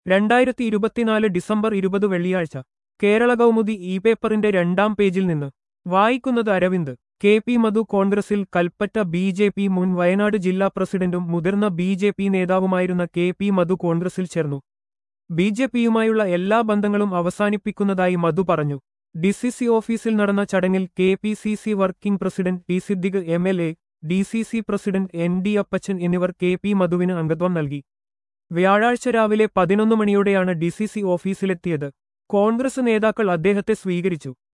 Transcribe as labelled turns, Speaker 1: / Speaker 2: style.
Speaker 1: രണ്ടായിരത്തി ഇരുപത്തിനാല് ഡിസംബർ ഇരുപത് വെള്ളിയാഴ്ച കേരള കൗമുദി ഇ പേപ്പറിന്റെ രണ്ടാം പേജിൽ നിന്ന് വായിക്കുന്നത് അരവിന്ദ് കെ പി മധു കോൺഗ്രസിൽ കൽപ്പറ്റ ബി ജെ പി മുൻ വയനാട് ജില്ലാ പ്രസിഡന്റും മുതിർന്ന ബി ജെ പി നേതാവുമായിരുന്ന കെ പി മധു കോൺഗ്രസിൽ ചേർന്നു ബി ജെ പിയുമായുള്ള എല്ലാ ബന്ധങ്ങളും അവസാനിപ്പിക്കുന്നതായി മധു പറഞ്ഞു ഡി സി സി ഓഫീസിൽ നടന്ന ചടങ്ങിൽ K P C C working president T Siddique M L A D C C president N D Appachan എന്നിവർ കെ പി മധുവിന് അംഗത്വം നൽകി വ്യാഴാഴ്ച രാവിലെ പതിനൊന്ന് മണിയോടെയാണ് ഡി സി സി ഓഫീസിലെത്തിയത് കോൺഗ്രസ് നേതാക്കൾ അദ്ദേഹത്തെ സ്വീകരിച്ചു